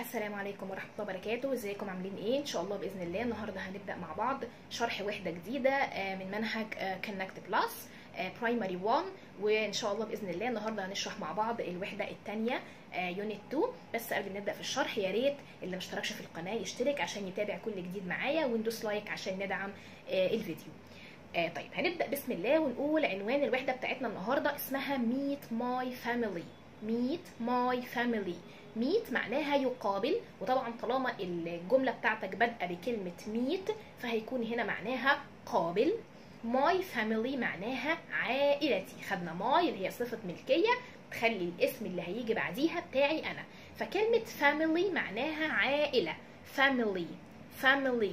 السلام عليكم ورحمه الله وبركاته ازيكم عاملين ايه ان شاء الله باذن الله النهارده هنبدا مع بعض شرح وحده جديده آه، من منهج كونكت بلس برايمري 1 وان شاء الله باذن الله النهارده هنشرح مع بعض الوحده الثانيه يونت 2 بس قبل ما نبدا في الشرح يا ريت اللي ما اشتركش في القناه يشترك عشان يتابع كل جديد معايا وندوس لايك عشان ندعم آه، الفيديو آه طيب هنبدا بسم الله ونقول عنوان الوحده بتاعتنا النهارده اسمها meet my family meet my family meet معناها يقابل وطبعا طالما الجمله بتاعتك بادئه بكلمه meet فهيكون هنا معناها قابل my family معناها عائلتي خدنا my اللي هي صفه ملكيه تخلي الاسم اللي هيجي بعديها بتاعي انا فكلمه family معناها عائله family family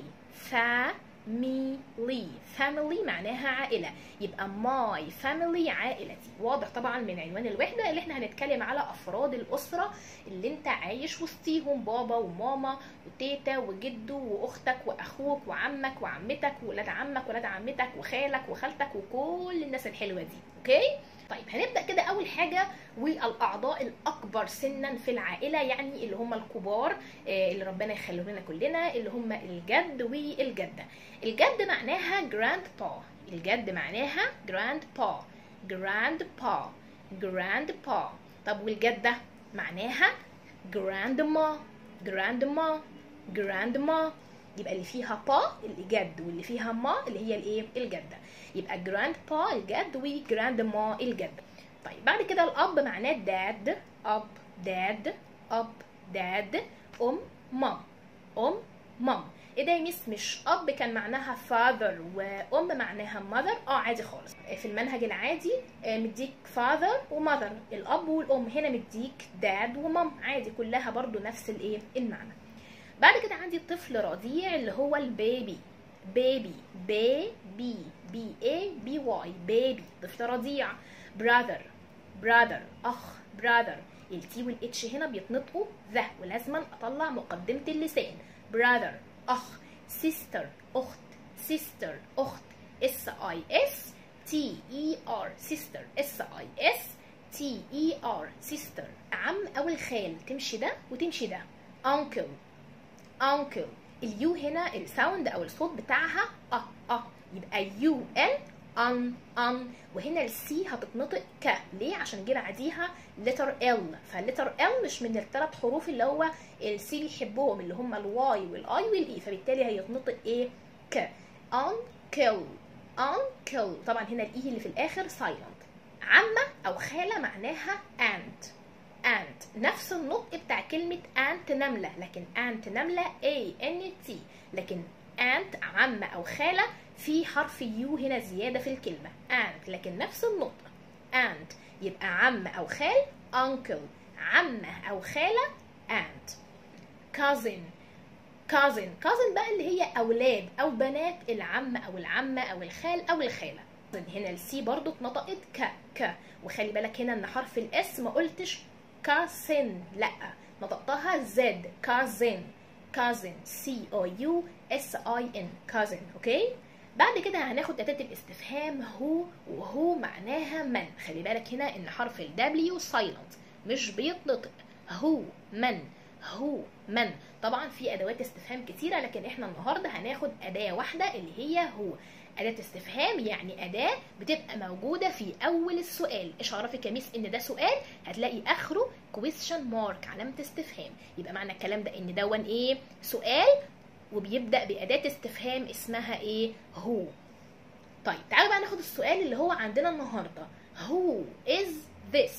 family family معناها عائلة يبقى my family عائلتي واضح طبعا من عنوان الوحدة اللي احنا هنتكلم على أفراد الأسرة اللي انت عايش وسطيهم بابا وماما وتيتا وجدو وأختك وأخوك وعمك وعمتك وولاد عمك وولاد عمتك وخالك وخالتك وكل الناس الحلوة دي أوكي؟ طيب هنبدا كده اول حاجه والاعضاء الاكبر سنا في العائله يعني اللي هم الكبار اللي ربنا يخليهم لنا كلنا اللي هم الجد والجده الجد معناها جراند با الجد معناها جراند با جراند با جراند با طب والجده معناها جراند ما جراند ما جراند ما يبقى اللي فيها با اللي جد واللي فيها ما اللي هي الايه الجده يبقى جراند با الجد وجراند ما الجد طيب بعد كده الاب معناه داد اب داد اب داد ام مام ام مام ايه ده يا ميس مش اب كان معناها father وام معناها mother اه عادي خالص في المنهج العادي مديك father ومother الاب والام هنا مديك داد ومام عادي كلها برضو نفس الايه المعنى بعد كده عندي طفل رضيع اللي هو البيبي بيبي بيبي بي اي بي واي بيبي طفل رضيع براذر براذر اخ براذر التي والاتش هنا بيتنطقوا ذا ولازما اطلع مقدمه اللسان براذر اخ سيستر اخت سيستر اخت اس اي اس تي اي ار سيستر اس اي اس تي اي ار سيستر عم او الخال تمشي ده وتمشي ده uncle uncle اليو هنا الساوند او الصوت بتاعها اه اه يبقى يو ان ان ان وهنا السي هتتنطق ك ليه عشان جه بعديها لتر ال فاللتر ال مش من الثلاث حروف اللي هو السي بيحبهم اللي هم الواي والاي والاي فبالتالي هيتنطق ايه ك uncle uncle طبعا هنا الاي اللي في الاخر سايلنت عمه او خاله معناها aunt ant نفس النطق بتاع كلمة ant نملة لكن ant نملة A N T لكن ant عمة أو خالة في حرف يو هنا زيادة في الكلمة ant لكن نفس النطق ant يبقى عمة أو خال uncle عمة أو خالة ant cousin cousin cousin بقى اللي هي أولاد أو بنات العم أو العمة أو الخال أو الخالة هنا السي برضو اتنطقت ك ك وخلي بالك هنا ان حرف الاس ما قلتش كاسن لا نطقتها زد كازن كازن سي او يو اس اي ان كازن اوكي بعد كده هناخد اداه الاستفهام هو وهو معناها من خلي بالك هنا ان حرف الدبليو سايلنت مش بيتنطق هو من هو من طبعا في ادوات استفهام كتيره لكن احنا النهارده هناخد اداه واحده اللي هي هو أداة استفهام يعني أداة بتبقى موجودة في أول السؤال، إيش عرفك يا ميس إن ده سؤال؟ هتلاقي آخره question mark علامة استفهام، يبقى معنى الكلام ده إن دون إيه؟ سؤال وبيبدأ بأداة استفهام اسمها إيه؟ هو. طيب تعالوا بقى ناخد السؤال اللي هو عندنا النهارده، Who is this؟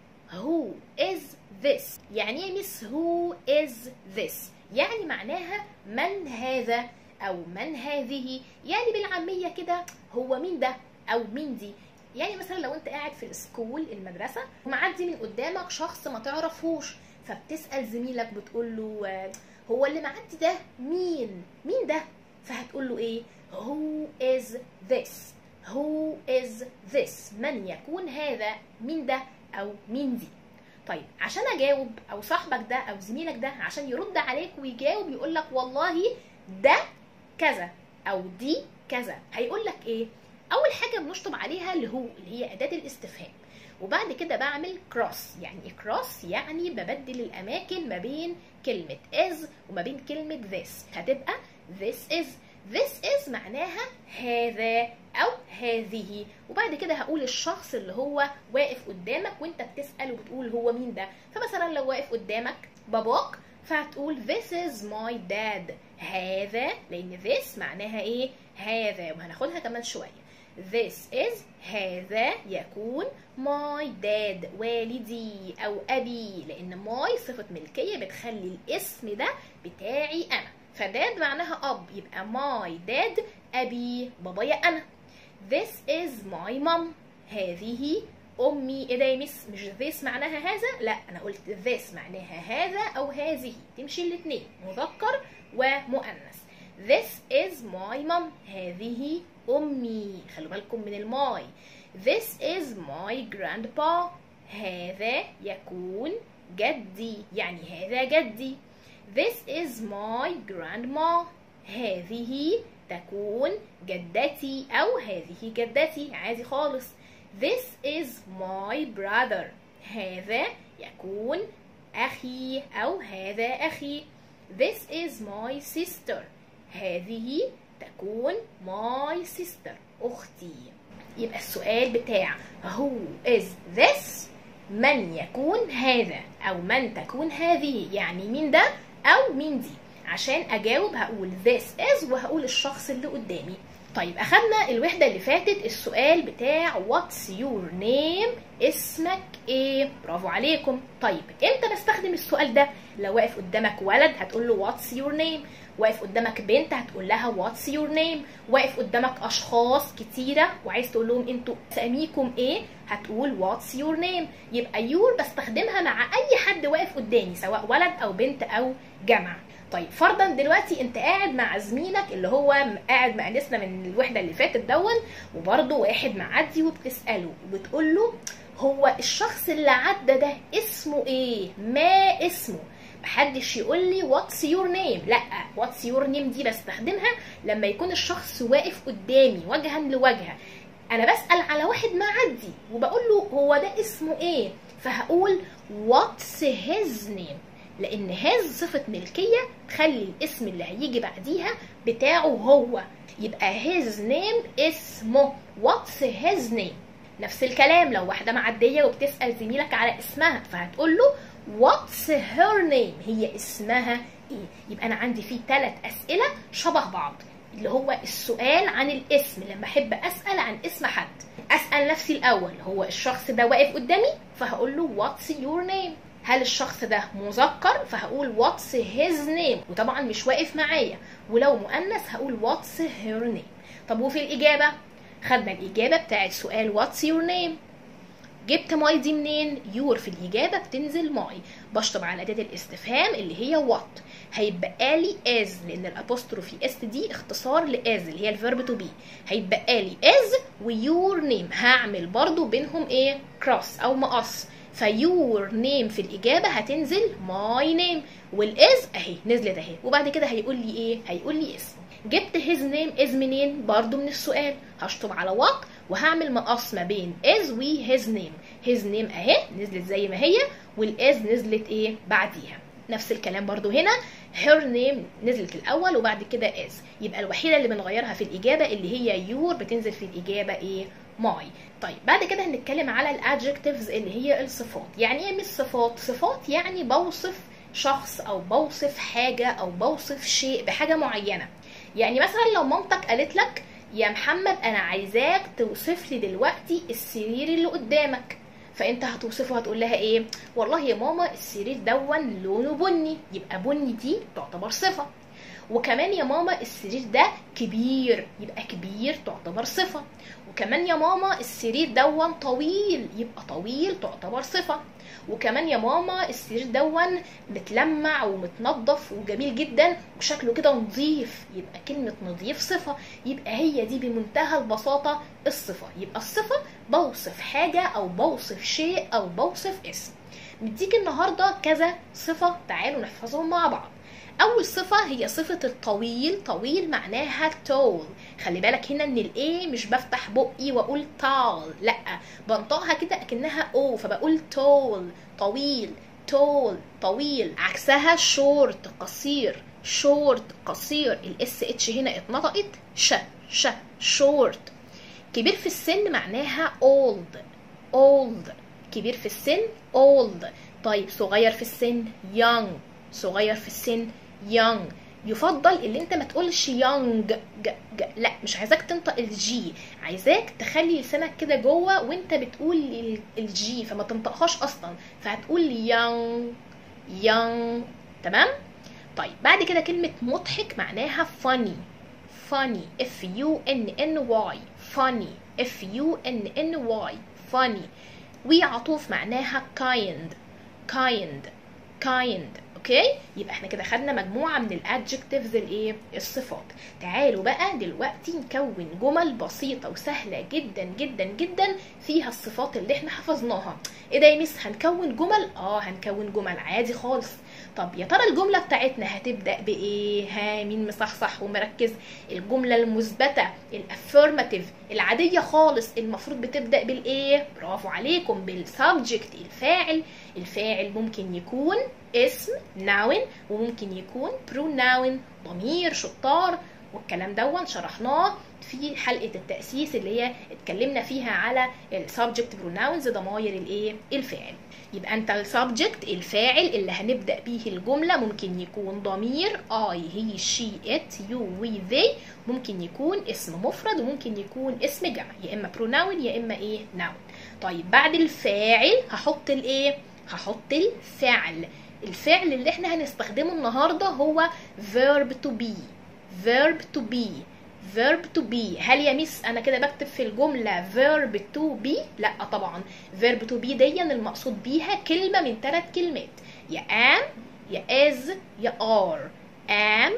Who is this؟ يعني إيه يا ميس who is this؟ يعني معناها من هذا؟ او من هذه يعني بالعاميه كده هو مين ده او مين دي يعني مثلا لو انت قاعد في السكول المدرسه ومعدي من قدامك شخص ما تعرفوش فبتسال زميلك بتقول له هو اللي معدي ده مين مين ده فهتقول له ايه who is this who is this من يكون هذا مين ده او مين دي طيب عشان اجاوب او صاحبك ده او زميلك ده عشان يرد عليك ويجاوب يقول لك والله ده كذا او دي كذا هيقول لك ايه اول حاجه بنشطب عليها اللي هو اللي هي اداه الاستفهام وبعد كده بعمل كروس يعني ايه كروس يعني ببدل الاماكن ما بين كلمه is وما بين كلمه this هتبقى this is this is معناها هذا او هذه وبعد كده هقول الشخص اللي هو واقف قدامك وانت بتسال وبتقول هو مين ده فمثلا لو واقف قدامك باباك فهتقول this is my dad هذا لان this معناها ايه هذا وهناخدها كمان شويه this is هذا يكون my dad والدي او ابي لان my صفه ملكيه بتخلي الاسم ده بتاعي انا فداد معناها اب يبقى my dad ابي بابايا انا this is my mom هذه امي ايه ده يا مس مش this معناها هذا لا انا قلت this معناها هذا او هذه تمشي الاثنين مذكر ومؤنث this is my mom هذه امي خلوا بالكم من الماي this is my grandpa هذا يكون جدي يعني هذا جدي this is my grandma هذه تكون جدتي او هذه جدتي عادي خالص This is my brother. هذا يكون أخي أو هذا أخي. This is my sister. هذه تكون my sister أختي. يبقى السؤال بتاع who is this من يكون هذا أو من تكون هذه يعني مين ده أو مين دي عشان أجاوب هقول this is وهقول الشخص اللي قدامي طيب اخدنا الوحده اللي فاتت السؤال بتاع واتس يور نيم اسمك ايه برافو عليكم طيب امتى نستخدم السؤال ده لو واقف قدامك ولد هتقول له واتس يور نيم واقف قدامك بنت هتقول لها واتس يور نيم واقف قدامك اشخاص كتيره وعايز تقول لهم انتوا اساميكم ايه هتقول واتس يور نيم يبقى يور بستخدمها مع اي حد واقف قدامي سواء ولد او بنت او جمع طيب فرضا دلوقتي انت قاعد مع زميلك اللي هو قاعد مقنسنا من الوحده اللي فاتت دون وبرده واحد معدي وبتساله وبتقول له هو الشخص اللي عدى ده اسمه ايه ما اسمه محدش يقول لي واتس يور نيم لا واتس يور نيم دي بستخدمها لما يكون الشخص واقف قدامي وجها لوجه انا بسال على واحد معدي وبقول له هو ده اسمه ايه فهقول واتس هيز نيم لان هاز صفه ملكيه تخلي الاسم اللي هيجي بعديها بتاعه هو يبقى هيز نيم اسمه واتس هيز نيم نفس الكلام لو واحده معديه وبتسال زميلك على اسمها فهتقول له واتس هير نيم هي اسمها ايه يبقى انا عندي فيه ثلاث اسئله شبه بعض اللي هو السؤال عن الاسم لما احب اسال عن اسم حد اسال نفسي الاول هو الشخص ده واقف قدامي فهقول له واتس يور نيم هل الشخص ده مذكر فهقول واتس هيز نيم وطبعا مش واقف معايا ولو مؤنث هقول واتس هير نيم طب وفي الاجابه خدنا الاجابه بتاعت سؤال واتس يور نيم جبت ماي دي منين يور في الاجابه بتنزل ماي بشطب على اداه الاستفهام اللي هي وات هيتبقى لي از لان الابوستروفي اس دي اختصار لاز اللي هي الفيرب تو بي هيتبقى لي از ويور نيم هعمل برضو بينهم ايه كروس او مقص فيور نيم في الاجابه هتنزل ماي نيم والاز اهي نزلت اهي وبعد كده هيقول لي ايه هيقول لي اسم جبت هيز نيم از منين برضو من السؤال هشطب على وات وهعمل مقص ما بين از و هيز نيم هيز نيم اهي نزلت زي ما هي والاز نزلت ايه بعديها نفس الكلام برضو هنا هير نيم نزلت الاول وبعد كده از يبقى الوحيده اللي بنغيرها في الاجابه اللي هي يور بتنزل في الاجابه ايه ماي طيب بعد كده هنتكلم على الادجكتيفز اللي هي الصفات يعني ايه مش صفات صفات يعني بوصف شخص او بوصف حاجه او بوصف شيء بحاجه معينه يعني مثلا لو مامتك قالت لك يا محمد انا عايزاك توصف لي دلوقتي السرير اللي قدامك فانت هتوصفه هتقول لها ايه والله يا ماما السرير دون لونه بني يبقى بني دي تعتبر صفه وكمان يا ماما السرير ده كبير يبقى كبير تعتبر صفه وكمان يا ماما السرير دون طويل يبقى طويل تعتبر صفه وكمان يا ماما السرير دون متلمع ومتنضف وجميل جدا وشكله كده نظيف يبقى كلمة نظيف صفة يبقى هي دي بمنتهى البساطة الصفة يبقى الصفة بوصف حاجة أو بوصف شيء أو بوصف اسم مديك النهارده كذا صفه تعالوا نحفظهم مع بعض اول صفه هي صفه الطويل طويل معناها tall خلي بالك هنا ان الاي مش بفتح بقي واقول tall لا بنطقها كده اكنها او فبقول tall طويل tall طويل عكسها short قصير short قصير الاس اتش هنا اتنطقت ش ش short كبير في السن معناها old old كبير في السن old طيب صغير في السن young صغير في السن young يفضل اللي انت ما تقولش young ج ج لا مش عايزاك تنطق الجي عايزاك تخلي لسانك كده جوه وانت بتقول ال- الجي فما تنطقهاش اصلا فهتقول young young تمام طيب بعد كده كلمة مضحك معناها funny funny f u n n y funny f u n n y funny وعطوف معناها kind kind kind اوكي يبقى احنا كده خدنا مجموعه من الادجكتيفز الايه الصفات تعالوا بقى دلوقتي نكون جمل بسيطه وسهله جدا جدا جدا فيها الصفات اللي احنا حفظناها ايه ده يا ميس هنكون جمل اه هنكون جمل عادي خالص طب يا ترى الجمله بتاعتنا هتبدا بايه ها مين مصحصح ومركز الجمله المثبته الافيرماتيف العاديه خالص المفروض بتبدا بالايه برافو عليكم بالسبجكت الفاعل الفاعل ممكن يكون اسم noun وممكن يكون pronoun ضمير شطار والكلام دون شرحناه في حلقه التاسيس اللي هي اتكلمنا فيها على السبجكت بروناونز ضماير الايه الفاعل يبقى انت السبجكت الفاعل اللي هنبدا بيه الجمله ممكن يكون ضمير I he she it you we they ممكن يكون اسم مفرد وممكن يكون اسم جمع يا اما pronoun يا اما ايه noun طيب بعد الفاعل هحط الايه هحط الفعل الفعل اللي احنا هنستخدمه النهارده هو verb to be verb to be verb to be هل يا ميس انا كده بكتب في الجمله verb to be لا طبعا verb to be دي المقصود بيها كلمه من ثلاث كلمات يا am يا is يا are am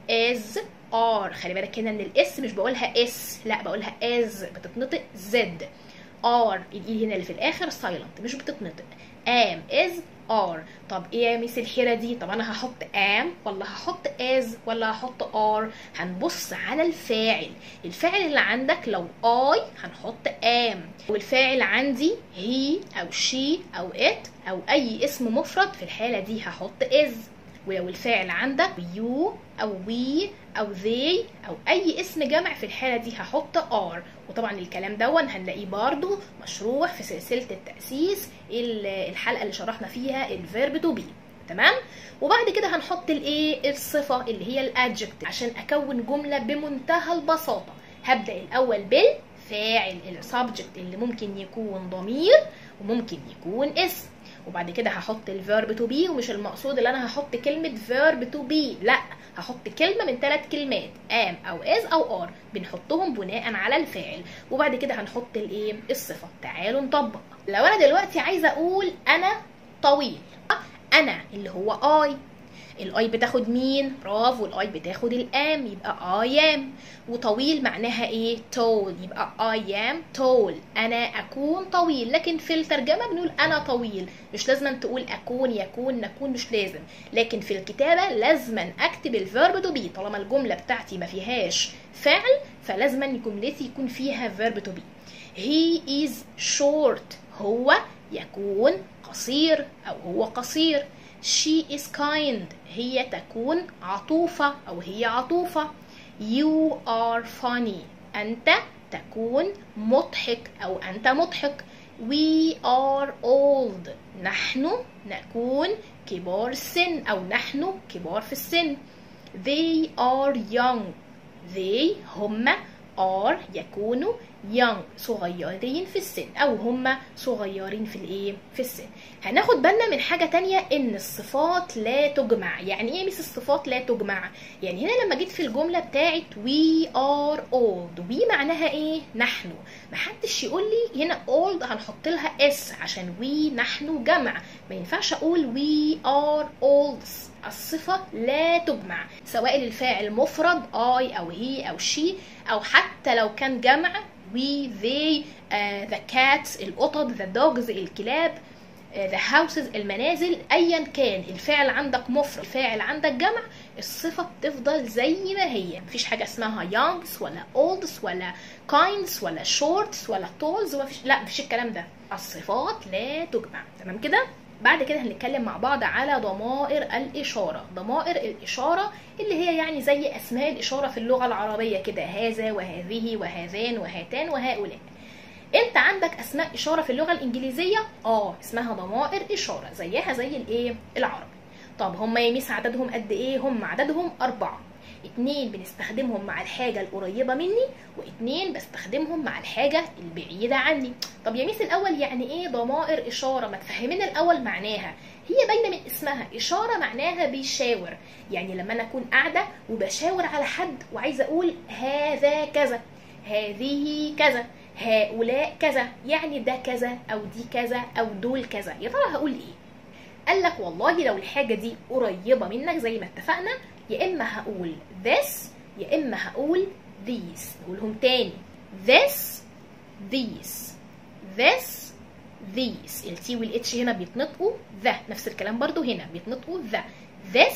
is are خلي بالك هنا ان الاس مش بقولها اس لا بقولها is بتتنطق زد are الاي هنا اللي في الاخر silent مش بتتنطق am is are طب ايه يا ميس الحيره دي طب انا هحط am ولا هحط as ولا هحط are هنبص على الفاعل الفاعل اللي عندك لو I هنحط am والفاعل عندي he او she او it او اي اسم مفرد في الحاله دي هحط is ولو الفاعل عندك you او we او they او اي اسم جمع في الحاله دي هحط are وطبعا الكلام دون هنلاقيه برضو مشروح في سلسله التاسيس الحلقه اللي شرحنا فيها الفيرب تو بي تمام وبعد كده هنحط الايه الصفه اللي هي الادجكتيف عشان اكون جمله بمنتهى البساطه هبدا الاول بالفاعل السبجكت اللي ممكن يكون ضمير وممكن يكون اسم وبعد كده هحط الفيرب تو بي ومش المقصود ان انا هحط كلمه فيرب تو بي لا هحط كلمه من ثلاث كلمات am او is او are بنحطهم بناء على الفاعل وبعد كده هنحط الايه الصفه تعالوا نطبق لو انا دلوقتي عايزه اقول انا طويل انا اللي هو اي الاي بتاخد مين برافو الاي بتاخد الام يبقى I am وطويل معناها ايه tall يبقى I am tall انا اكون طويل لكن في الترجمه بنقول انا طويل مش لازم تقول اكون يكون نكون مش لازم لكن في الكتابه لازم اكتب الفيرب تو بي طالما الجمله بتاعتي ما فيهاش فعل فلازم جملتي يكون فيها فيرب تو بي he is short هو يكون قصير او هو قصير she is kind هي تكون عطوفة أو هي عطوفة you are funny أنت تكون مضحك أو أنت مضحك we are old نحن نكون كبار السن أو نحن كبار في السن they are young they هم are يكونوا young صغيرين في السن او هم صغيرين في الايه في السن هناخد بالنا من حاجه تانية ان الصفات لا تجمع يعني ايه ميس الصفات لا تجمع يعني هنا لما جيت في الجمله بتاعت we are old we معناها ايه نحن محدش يقول لي هنا old هنحط لها اس عشان we نحن جمع ما ينفعش اقول we are old الصفة لا تجمع سواء الفاعل مفرد I أو he أو she أو حتى لو كان جمع we they uh, the cats القطط the dogs الكلاب ذا هاوسز المنازل ايا كان الفعل عندك مفرد الفاعل عندك جمع الصفه بتفضل زي ما هي مفيش حاجه اسمها youngs ولا olds ولا kinds ولا shorts ولا talls ومفيش لا مفيش الكلام ده الصفات لا تجمع تمام كده بعد كده هنتكلم مع بعض على ضمائر الإشارة ضمائر الإشارة اللي هي يعني زي أسماء الإشارة في اللغة العربية كده هذا وهذه وهذان وهاتان وهؤلاء انت عندك اسماء اشاره في اللغه الانجليزيه اه اسمها ضمائر اشاره زيها زي الايه العربي طب هم يا ميس عددهم قد ايه هم عددهم اربعه اتنين بنستخدمهم مع الحاجة القريبة مني واتنين بستخدمهم مع الحاجة البعيدة عني طب يا ميس الأول يعني ايه ضمائر إشارة ما تفهمينا الأول معناها هي باينة من اسمها إشارة معناها بيشاور يعني لما أنا أكون قاعدة وبشاور على حد وعايزة أقول هذا كذا هذه كذا هؤلاء كذا يعني ده كذا او دي كذا او دول كذا يا ترى هقول ايه قال لك والله لو الحاجه دي قريبه منك زي ما اتفقنا يا اما هقول this يا اما هقول these نقولهم تاني this these this these التي والاتش هنا بيتنطقوا ذا نفس الكلام برضو هنا بيتنطقوا ذا this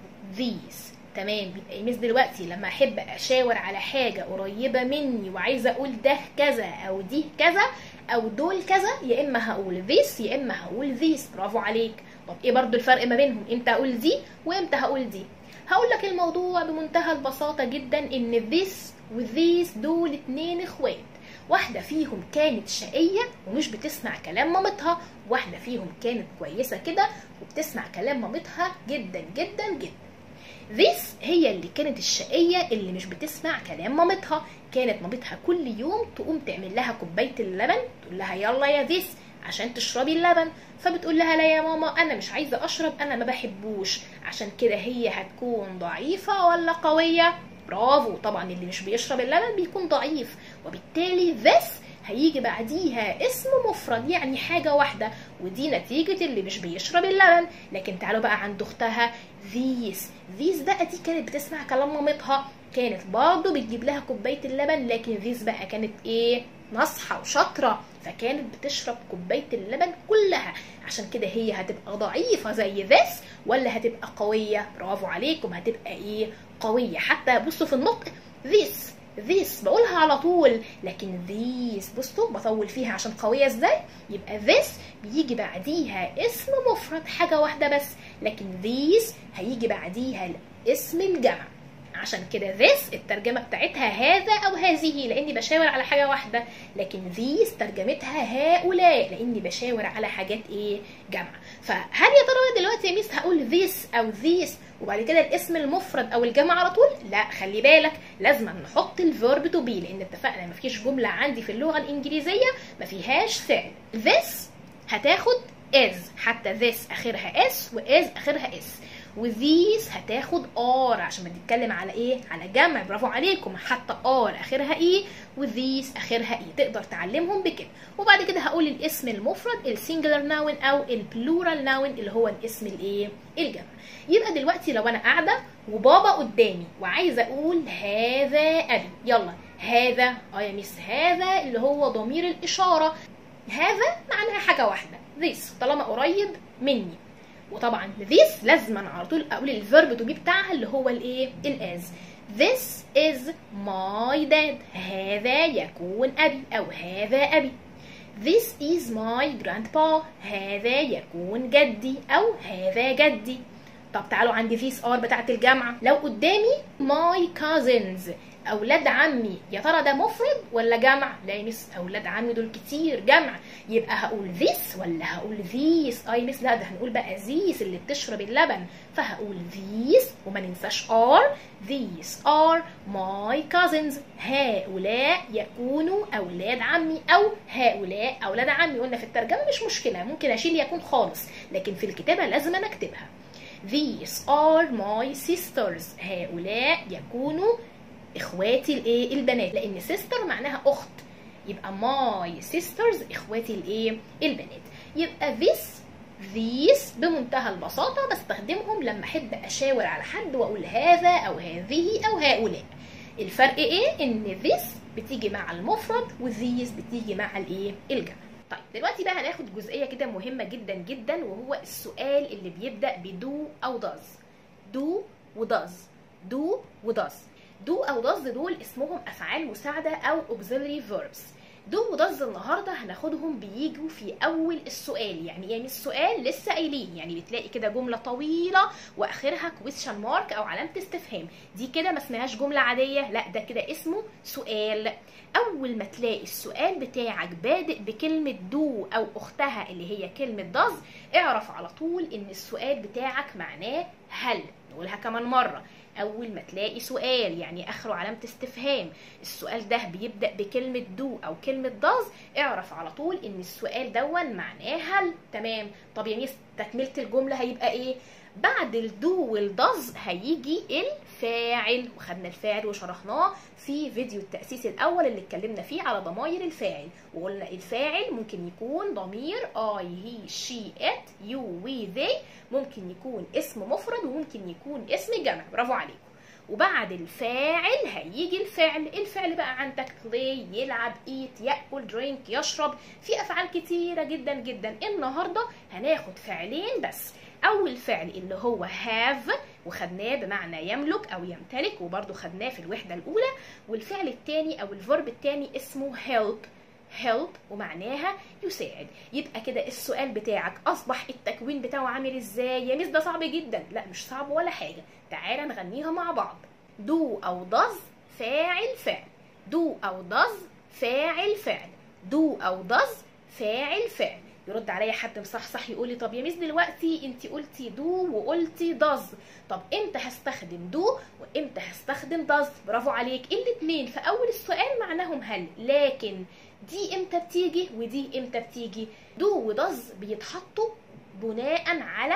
these تمام يبقى ايميس دلوقتي لما احب اشاور على حاجه قريبه مني وعايزه اقول ده كذا او دي كذا او دول كذا يا اما هقول this يا اما هقول these برافو عليك طب ايه برضو الفرق ما بينهم امتى اقول دي وامتى هقول دي هقول لك الموضوع بمنتهى البساطه جدا ان this و these دول اتنين اخوات واحدة فيهم كانت شقية ومش بتسمع كلام مامتها واحدة فيهم كانت كويسة كده وبتسمع كلام مامتها جدا جدا جدا This هي اللي كانت الشقية اللي مش بتسمع كلام مامتها كانت مامتها كل يوم تقوم تعمل لها كوباية اللبن تقول لها يلا يا ذيس عشان تشربي اللبن فبتقول لها لا يا ماما انا مش عايزه اشرب انا ما بحبوش عشان كده هي هتكون ضعيفه ولا قويه برافو طبعا اللي مش بيشرب اللبن بيكون ضعيف وبالتالي this هيجي بعديها اسم مفرد يعني حاجة واحدة ودي نتيجة اللي مش بيشرب اللبن لكن تعالوا بقى عند اختها ذيس ذيس بقى دي كانت بتسمع كلام مامتها كانت برضه بتجيب لها كوباية اللبن لكن ذيس بقى كانت ايه ناصحة وشاطرة فكانت بتشرب كوباية اللبن كلها عشان كده هي هتبقى ضعيفة زي ذس ولا هتبقى قوية برافو عليكم هتبقى ايه قوية حتى بصوا في النطق ذيس this بقولها على طول لكن this بصوا بطول فيها عشان قويه ازاي يبقى this بيجي بعديها اسم مفرد حاجه واحده بس لكن these هيجي بعديها اسم الجمع عشان كده this الترجمة بتاعتها هذا أو هذه لأني بشاور على حاجة واحدة لكن these ترجمتها هؤلاء لأني بشاور على حاجات إيه جمع فهل يا ترى دلوقتي يا ميس هقول this أو these وبعد كده الاسم المفرد أو الجمع على طول لا خلي بالك لازم نحط الفيرب تو بي لأن اتفقنا مفيش جملة عندي في اللغة الإنجليزية ما فيهاش فعل this هتاخد is حتى this آخرها s و is آخرها s وذيس هتاخد ار عشان بنتكلم على ايه على جمع برافو عليكم حتى ار اخرها ايه وذيس اخرها ايه تقدر تعلمهم بكده وبعد كده هقول الاسم المفرد السنجلر ناون او البلورال ناون اللي هو الاسم الايه الجمع يبقى دلوقتي لو انا قاعده وبابا قدامي وعايزه اقول هذا ابي يلا هذا اه يا ميس هذا اللي هو ضمير الاشاره هذا معناها حاجه واحده this طالما قريب مني وطبعا this لازم على طول اقول الفيرب تو بي بتاعها اللي هو الايه الاز this is my dad هذا يكون ابي او هذا ابي this is my grandpa هذا يكون جدي او هذا جدي طب تعالوا عندي this are بتاعت الجامعة لو قدامي my cousins اولاد عمي يا ترى ده مفرد ولا جمع لا يا مس اولاد عمي دول كتير جمع يبقى هقول this ولا هقول these اي مس لا ده هنقول بقى these اللي بتشرب اللبن فهقول these وما ننساش are these are my cousins هؤلاء يكونوا اولاد عمي او هؤلاء اولاد عمي قلنا في الترجمه مش مشكله ممكن اشيل يكون خالص لكن في الكتابه لازم انا اكتبها These are my sisters هؤلاء يكونوا اخواتي الايه البنات لان سيستر معناها اخت يبقى my sisters اخواتي الايه البنات يبقى this these بمنتهى البساطة بستخدمهم لما أحب أشاور على حد وأقول هذا أو هذه أو هؤلاء الفرق إيه؟ إن this بتيجي مع المفرد و these بتيجي مع الإيه؟ الجمع طيب دلوقتي بقى هناخد جزئيه كده مهمه جدا جدا وهو السؤال اللي بيبدا بدو او داز دو وداز دو وداز دو او داز دول اسمهم افعال مساعده او auxiliary verbs دو وداز النهارده هناخدهم بيجوا في اول السؤال يعني يعني السؤال لسه قايلين يعني بتلاقي كده جمله طويله واخرها كويشن مارك او علامه استفهام دي كده ما اسمهاش جمله عاديه لا ده كده اسمه سؤال اول ما تلاقي السؤال بتاعك بادئ بكلمه دو او اختها اللي هي كلمه داز اعرف على طول ان السؤال بتاعك معناه هل نقولها كمان مره اول ما تلاقي سؤال يعني اخره علامه استفهام السؤال ده بيبدا بكلمه دو او كلمه داز اعرف على طول ان السؤال دون معناه هل تمام طب يا ميس تكمله الجمله هيبقى ايه بعد الدو والداز هيجي الفاعل وخدنا الفاعل وشرحناه في فيديو التأسيس الأول اللي اتكلمنا فيه على ضماير الفاعل وقلنا الفاعل ممكن يكون ضمير I, he, she, it, you, we, they ممكن يكون اسم مفرد وممكن يكون اسم جمع برافو عليكم وبعد الفاعل هيجي الفعل الفعل بقى عندك play يلعب eat ياكل drink يشرب في افعال كتيره جدا جدا النهارده هناخد فعلين بس اول فعل اللي هو have وخدناه بمعنى يملك او يمتلك وبرده خدناه في الوحده الاولى والفعل الثاني او الفرب الثاني اسمه help help ومعناها يساعد يبقى كده السؤال بتاعك اصبح التكوين بتاعه عامل ازاي يا ميس ده صعب جدا لا مش صعب ولا حاجه تعالى نغنيها مع بعض do او does فاعل فعل do او does فاعل فعل do او does فاعل فعل يرد عليا حد مصحصح يقول لي طب يا ميس دلوقتي انت قلتي دو وقلتي داز طب امتى هستخدم دو وامتى هستخدم داز برافو عليك الاثنين في اول السؤال معناهم هل لكن دي امتى بتيجي ودي امتى بتيجي دو وداز بيتحطوا بناء على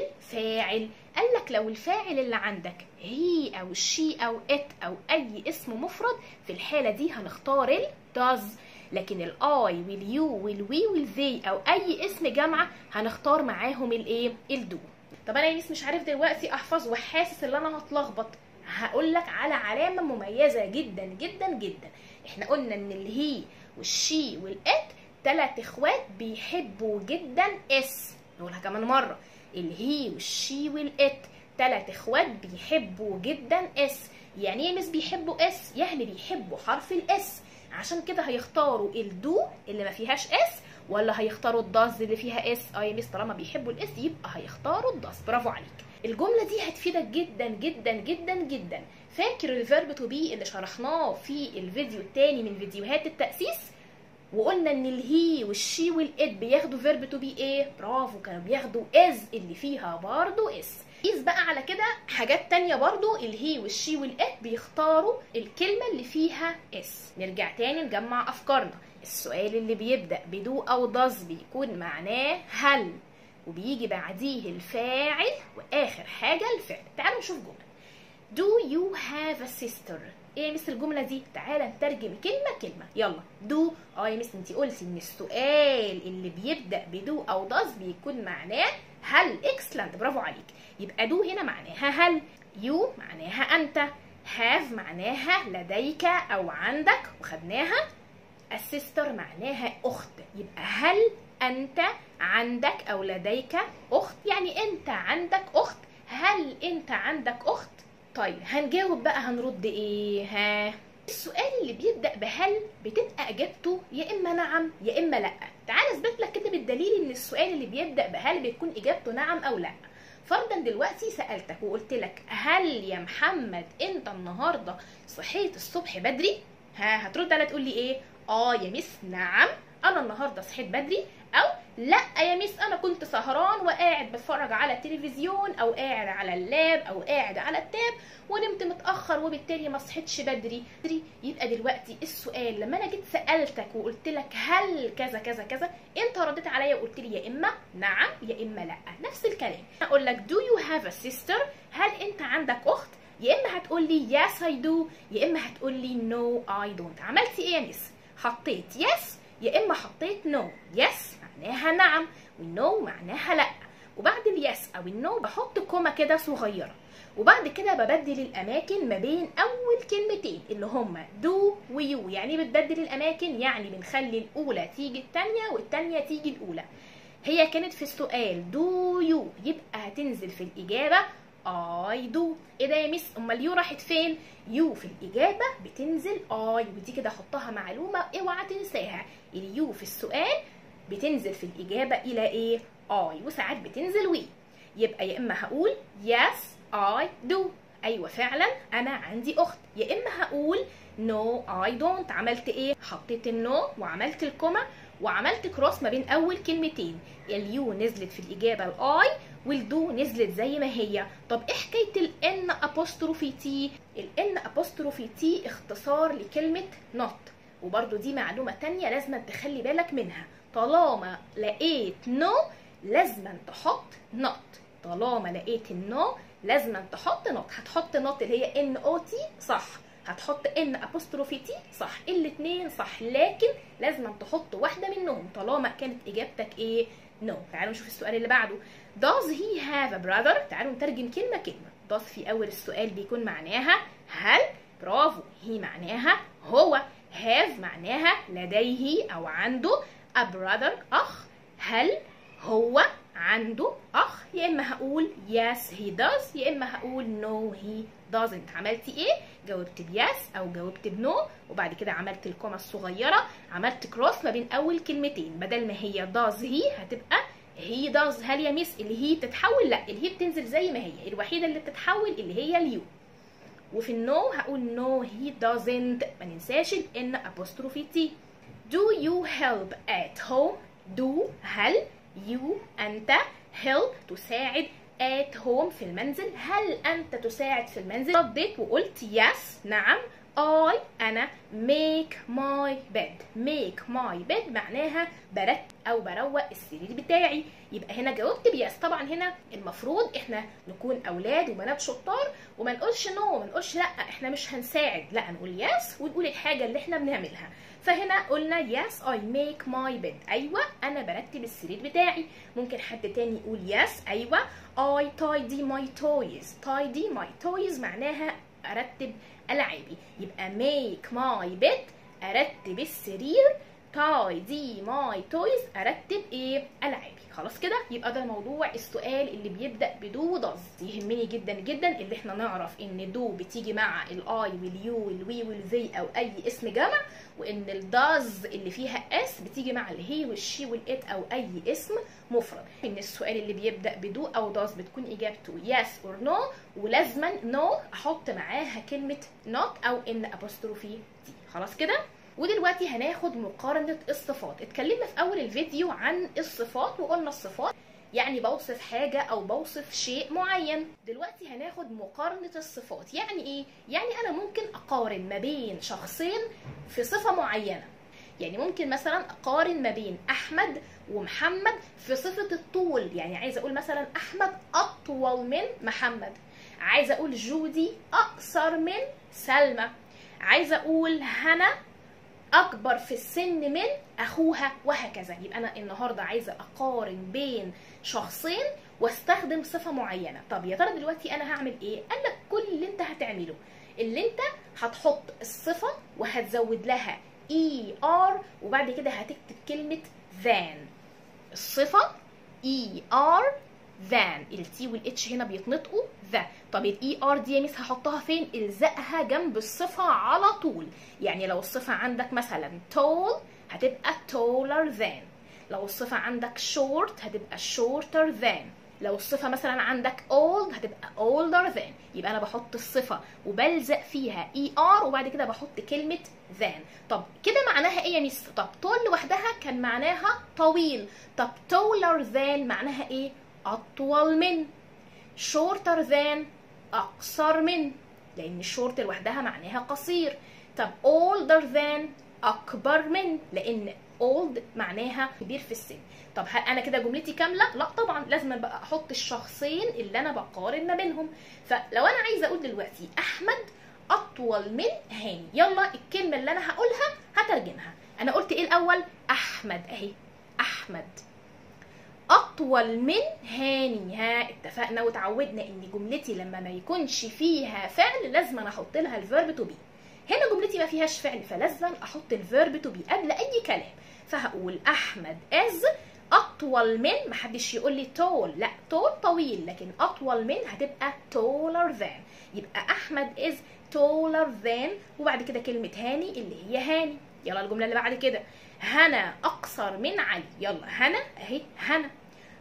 الفاعل قال لك لو الفاعل اللي عندك هي او شي او ات او اي اسم مفرد في الحاله دي هنختار الداز لكن الاي واليو والوي والذي او اي اسم جامعه هنختار معاهم الايه الدو طب انا يا مش عارف دلوقتي احفظ وحاسس ان انا هتلخبط هقول لك على علامه مميزه جدا جدا جدا احنا قلنا ان الهي والشي والات ثلاث اخوات بيحبوا جدا اس نقولها كمان مره الهي والشي والات ثلاث اخوات بيحبوا جدا اس يعني ايه مس بيحبوا اس يعني بيحبوا حرف الاس عشان كده هيختاروا الدو اللي ما فيهاش اس ولا هيختاروا الداز اللي فيها اس اه يا مس طالما بيحبوا الاس يبقى هيختاروا الداز برافو عليك الجمله دي هتفيدك جدا جدا جدا جدا فاكر الفيرب تو بي اللي شرحناه في الفيديو الثاني من فيديوهات التاسيس وقلنا ان الهي والشي والات بياخدوا فيرب تو بي ايه برافو كانوا بياخدوا از اللي فيها برضو اس قيس بقى على كده حاجات تانية برضو الهي والشي والات بيختاروا الكلمة اللي فيها اس نرجع تاني نجمع أفكارنا السؤال اللي بيبدأ بدو أو داز بيكون معناه هل وبيجي بعديه الفاعل وآخر حاجة الفعل تعالوا نشوف جملة Do you have a sister؟ ايه يا مس الجملة دي؟ تعالى نترجم كلمة كلمة يلا دو اه يا مس انت قلتي ان السؤال اللي بيبدأ بدو أو داز بيكون معناه هل اكسلنت برافو عليك يبقى دو هنا معناها هل يو معناها انت هاف معناها لديك او عندك وخدناها السيستر معناها اخت يبقى هل انت عندك او لديك اخت يعني انت عندك اخت هل انت عندك اخت طيب هنجاوب بقى هنرد ايه ها السؤال اللي بيبدا بهل بتبقى اجابته يا اما نعم يا اما لا تعال اثبت لك كده بالدليل ان السؤال اللي بيبدا بهل بيكون اجابته نعم او لا فرضا دلوقتي سالتك وقلت لك هل يا محمد انت النهارده صحيت الصبح بدري ها هترد على تقول لي ايه اه يا مس نعم انا النهارده صحيت بدري او لا يا ميس انا كنت سهران وقاعد بتفرج على التلفزيون او قاعد على اللاب او قاعد على التاب ونمت متاخر وبالتالي ما صحيتش بدري يبقى دلوقتي السؤال لما انا جيت سالتك وقلت لك هل كذا كذا كذا انت رديت عليا وقلت لي يا اما نعم يا اما لا نفس الكلام اقول لك do you have a sister هل انت عندك اخت يا اما هتقول لي yes I do يا اما هتقول لي no I don't عملتي ايه يا ميس حطيت yes يا اما حطيت no yes معناها نعم ونو معناها لا وبعد اليس او النو بحط كوما كده صغيره وبعد كده ببدل الاماكن ما بين اول كلمتين اللي هما دو ويو يعني بتبدل الاماكن يعني بنخلي الاولى تيجي التانية والتانية تيجي الاولى هي كانت في السؤال دو يو يبقى هتنزل في الاجابه اي دو ايه ده يا مس امال يو راحت فين يو في الاجابه بتنزل اي ودي كده حطها معلومه اوعى تنساها اليو في السؤال بتنزل في الاجابه الى ايه اي وساعات بتنزل وي يبقى يا اما هقول يس اي دو ايوه فعلا انا عندي اخت يا اما هقول نو اي دونت عملت ايه حطيت النو وعملت الكوما وعملت كروس ما بين اول كلمتين اليو نزلت في الاجابه الاي والدو نزلت زي ما هي طب ايه حكايه الان ابوستروفي تي الان ابوستروفي تي اختصار لكلمه نوت وبرده دي معلومه تانية لازم تخلي بالك منها طالما لقيت نو no لازم تحط نوت طالما لقيت النو لازم تحط نوت هتحط نوت اللي هي ان او تي صح هتحط ان ابوستروفي تي صح الاثنين صح لكن لازم تحط واحده منهم طالما كانت اجابتك ايه نو no. تعالوا نشوف السؤال اللي بعده does he have a brother تعالوا نترجم كلمه كلمه does في اول السؤال بيكون معناها هل برافو هي معناها هو have معناها لديه او عنده a brother اخ هل هو عنده اخ يا اما هقول yes he does يا اما هقول no he doesn't عملتي ايه جاوبت بيس او جاوبت بنو وبعد كده عملت الكومه الصغيره عملت كروس ما بين اول كلمتين بدل ما هي does he هتبقى he does هل يا ميس اللي هي بتتحول لا اللي هي بتنزل زي ما هي الوحيده اللي بتتحول اللي هي اليو وفي النو هقول no he doesn't ما ننساش الان apostrophe t do you help at home do هل you أنت help تساعد at home في المنزل هل أنت تساعد في المنزل رديت وقلت yes نعم I أنا make my bed make my bed معناها برتب أو بروق السرير بتاعي يبقى هنا جاوبت بيس طبعا هنا المفروض احنا نكون أولاد وبنات شطار وما نقولش نو no, ما نقولش لا احنا مش هنساعد لا نقول يس ونقول الحاجة اللي احنا بنعملها فهنا قلنا yes I make my bed أيوة أنا برتب السرير بتاعي ممكن حد تاني يقول yes أيوة I tidy my toys tidy my toys معناها أرتب ألعابي يبقى make my bed أرتب السرير tidy my toys أرتب إيه ألعابي خلاص كده يبقى ده الموضوع السؤال اللي بيبدا بدو داز يهمني جدا جدا اللي احنا نعرف ان دو بتيجي مع الاي واليو والوي والذي او اي اسم جمع وان الداز اللي فيها اس بتيجي مع الهي والشي والات او اي اسم مفرد ان السؤال اللي بيبدا بدو او داز بتكون اجابته يس اور نو ولازما نو no احط معاها كلمه نوت او ان ابوستروفي دي خلاص كده ودلوقتي هناخد مقارنة الصفات اتكلمنا في اول الفيديو عن الصفات وقلنا الصفات يعني بوصف حاجة أو بوصف شيء معين دلوقتي هناخد مقارنة الصفات يعني إيه؟ يعني أنا ممكن أقارن ما بين شخصين في صفة معينة يعني ممكن مثلا أقارن ما بين أحمد ومحمد في صفة الطول يعني عايزة أقول مثلا أحمد أطول من محمد عايزة أقول جودي أقصر من سلمى عايزة أقول هنا اكبر في السن من اخوها وهكذا يبقى انا النهارده عايزه اقارن بين شخصين واستخدم صفه معينه طب يا ترى دلوقتي انا هعمل ايه قال لك كل اللي انت هتعمله اللي انت هتحط الصفه وهتزود لها اي ار وبعد كده هتكتب كلمه than الصفه اي ار than التي والاتش هنا بيتنطقوا ذا طب الاي ار دي يا ميس هحطها فين الزقها جنب الصفه على طول يعني لو الصفه عندك مثلا tall هتبقى taller than لو الصفه عندك short هتبقى shorter than لو الصفه مثلا عندك old هتبقى older than يبقى انا بحط الصفه وبلزق فيها اي ار وبعد كده بحط كلمه than طب كده معناها ايه يا ميس طب tall لوحدها كان معناها طويل طب taller than معناها ايه اطول من shorter than أقصر من لأن الشورت لوحدها معناها قصير طب older than أكبر من لأن old معناها كبير في السن طب هل أنا كده جملتي كاملة؟ لا طبعا لازم بقى أحط الشخصين اللي أنا بقارن ما بينهم فلو أنا عايزة أقول دلوقتي أحمد أطول من هاني يلا الكلمة اللي أنا هقولها هترجمها أنا قلت إيه الأول؟ أحمد أهي أحمد اطول من هاني ها اتفقنا وتعودنا ان جملتي لما ما يكونش فيها فعل لازم أنا احط لها الفيرب تو بي هنا جملتي ما فيهاش فعل فلازم احط الفيرب تو بي قبل اي كلام فهقول احمد از اطول من محدش يقول لي تول لا تول طويل لكن اطول من هتبقى taller than يبقى احمد از taller than وبعد كده كلمه هاني اللي هي هاني يلا الجمله اللي بعد كده هنا اقصر من علي يلا هنا اهي هنا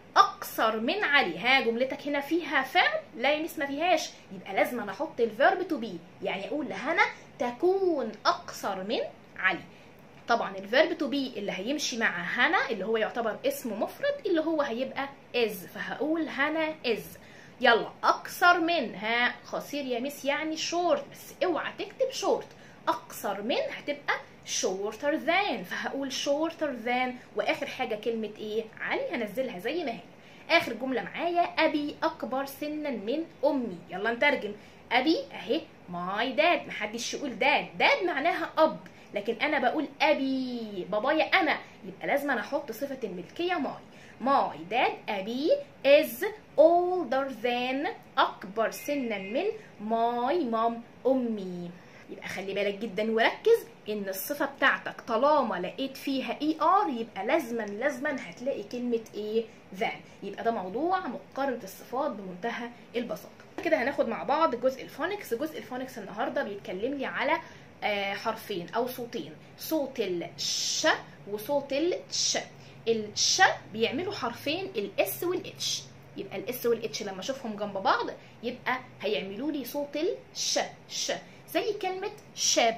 اقصر من علي ها جملتك هنا فيها فعل لا يا مس ما فيهاش يبقى لازم أنا احط الفيرب تو بي يعني اقول هنا تكون اقصر من علي طبعا الفيرب تو بي اللي هيمشي مع هنا اللي هو يعتبر اسم مفرد اللي هو هيبقى از فهقول هنا از يلا اقصر من ها قصير يا مس يعني شورت بس اوعى تكتب شورت اقصر من هتبقى shorter than فهقول shorter than واخر حاجه كلمه ايه علي هنزلها زي ما هي اخر جمله معايا ابي اكبر سنا من امي يلا نترجم ابي اهي ماي داد محدش يقول داد داد معناها اب لكن انا بقول ابي بابايا انا يبقى لازم انا احط صفه الملكيه ماي ماي داد ابي is older than اكبر سنا من ماي مام امي يبقى خلي بالك جدا وركز ان الصفه بتاعتك طالما لقيت فيها اي ار يبقى لازما لازما هتلاقي كلمه ايه ذان يبقى ده موضوع مقارنه الصفات بمنتهى البساطه كده هناخد مع بعض جزء الفونكس جزء الفونكس النهارده بيتكلم لي على آه حرفين او صوتين صوت الش وصوت التش الش بيعملوا حرفين الاس والاتش يبقى الاس والاتش لما اشوفهم جنب بعض يبقى هيعملوا لي صوت الش ش زي كلمة شاب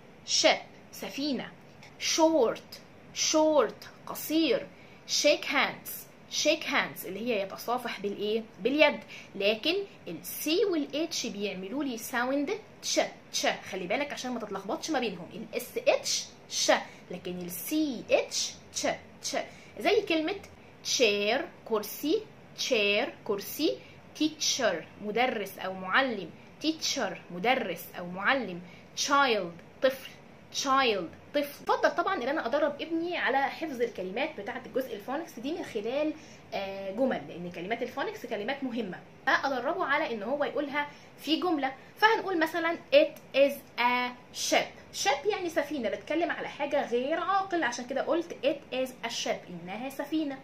شاب سفينة short short قصير shake hands shake hands اللي هي يتصافح بالايه باليد لكن السي والاتش بيعملوا لي ساوند تش تش خلي بالك عشان ما تتلخبطش ما بينهم الاس اتش ش لكن السي اتش تش تش زي كلمة chair كرسي chair كرسي teacher مدرس او معلم teacher مدرس او معلم child طفل child طفل بفضل طبعا ان انا ادرب ابني على حفظ الكلمات بتاعه الجزء الفونكس دي من خلال جمل لان كلمات الفونكس كلمات مهمه فادربه على ان هو يقولها في جمله فهنقول مثلا it is a ship ship يعني سفينه بتكلم على حاجه غير عاقل عشان كده قلت it is a ship انها سفينه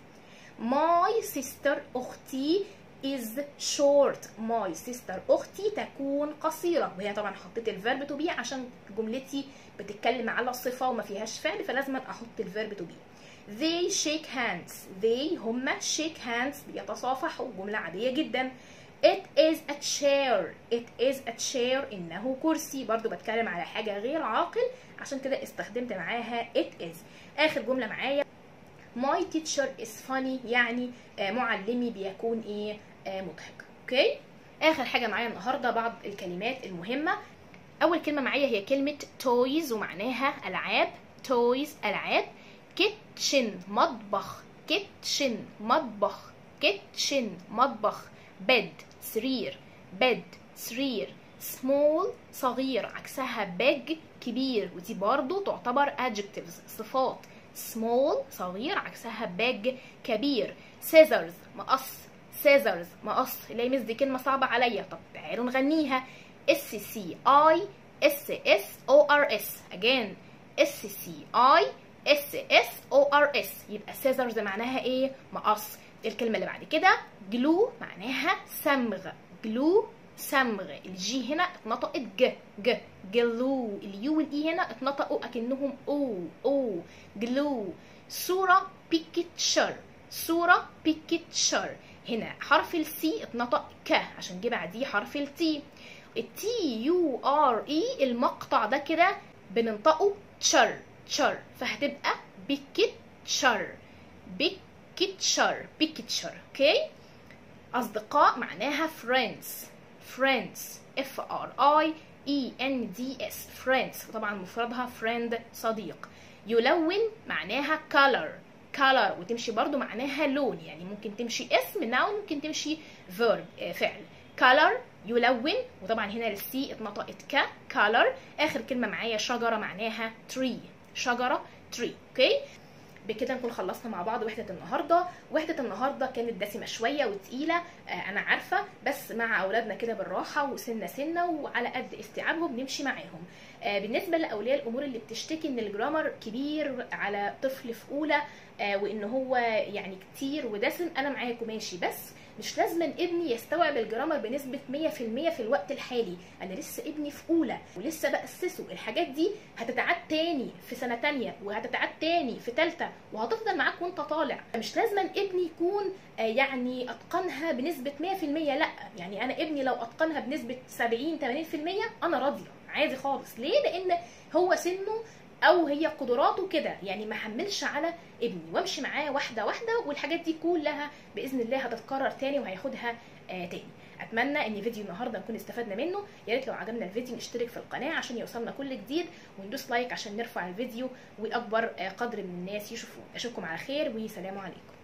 my sister اختي is short my sister اختي تكون قصيره وهي طبعا حطيت الفيرب تو بي عشان جملتي بتتكلم على الصفه وما فيهاش فعل فلازم احط الفيرب تو بي they shake hands they هما shake hands بيتصافحوا جمله عاديه جدا it is a chair it is a chair انه كرسي برضو بتكلم على حاجه غير عاقل عشان كده استخدمت معاها it is اخر جمله معايا my teacher is funny يعني معلمي بيكون ايه مضحك اوكي اخر حاجه معايا النهارده بعض الكلمات المهمه اول كلمه معايا هي كلمه تويز ومعناها العاب تويز العاب كيتشن مطبخ كيتشن مطبخ كيتشن مطبخ بيد سرير بيد سرير سمول صغير عكسها big كبير ودي برضو تعتبر adjectives صفات small صغير عكسها big كبير scissors مقص scissors مقص اللي مس دي كلمه صعبه عليا طب تعالوا نغنيها اس سي اي اس اس او ار اس again اس سي اي اس اس او ار اس يبقى scissors معناها ايه مقص الكلمه اللي بعد كده جلو معناها صمغ جلو صمغ الجي هنا اتنطقت ج ج جلو اليو والاي هنا اتنطقوا اكنهم او او جلو صوره بيكتشر صوره بيكتشر هنا حرف السي اتنطق ك عشان جه بعديه حرف التي التي يو ار اي المقطع ده كده بننطقه تشر تشر فهتبقى بيكتشر بيكتشر بيكتشر اوكي اصدقاء معناها friends friends F R I E N D S friends وطبعا مفردها friend صديق يلون معناها color color وتمشي برضو معناها لون يعني ممكن تمشي اسم noun ممكن تمشي verb فعل color يلون وطبعا هنا السي اتنطقت ك color اخر كلمه معايا شجره معناها tree شجره tree اوكي بكده نكون خلصنا مع بعض وحده النهارده وحده النهارده كانت دسمه شويه وتقيله آه انا عارفه بس مع اولادنا كده بالراحه وسنه سنه وعلى قد استيعابهم نمشي معاهم آه بالنسبه لاولياء الامور اللي بتشتكي ان الجرامر كبير على طفل في اولى آه وان هو يعني كتير ودسم انا معاكم ماشي بس مش لازم ابني يستوعب الجرامر بنسبة 100% في الوقت الحالي أنا لسه ابني في أولى ولسه بأسسه الحاجات دي هتتعاد تاني في سنة تانية وهتتعاد تاني في تالتة وهتفضل معاك وانت طالع مش لازم ابني يكون يعني أتقنها بنسبة 100% لا يعني أنا ابني لو أتقنها بنسبة 70 80% أنا راضية عادي خالص ليه لأن هو سنه او هي قدراته كده يعني ما حملش على ابني وامشي معاه واحده واحده والحاجات دي كلها باذن الله هتتكرر تاني وهياخدها آه تاني اتمنى ان فيديو النهارده نكون استفدنا منه يا ريت لو عجبنا الفيديو نشترك في القناه عشان يوصلنا كل جديد وندوس لايك عشان نرفع الفيديو واكبر آه قدر من الناس يشوفوه اشوفكم على خير وسلام عليكم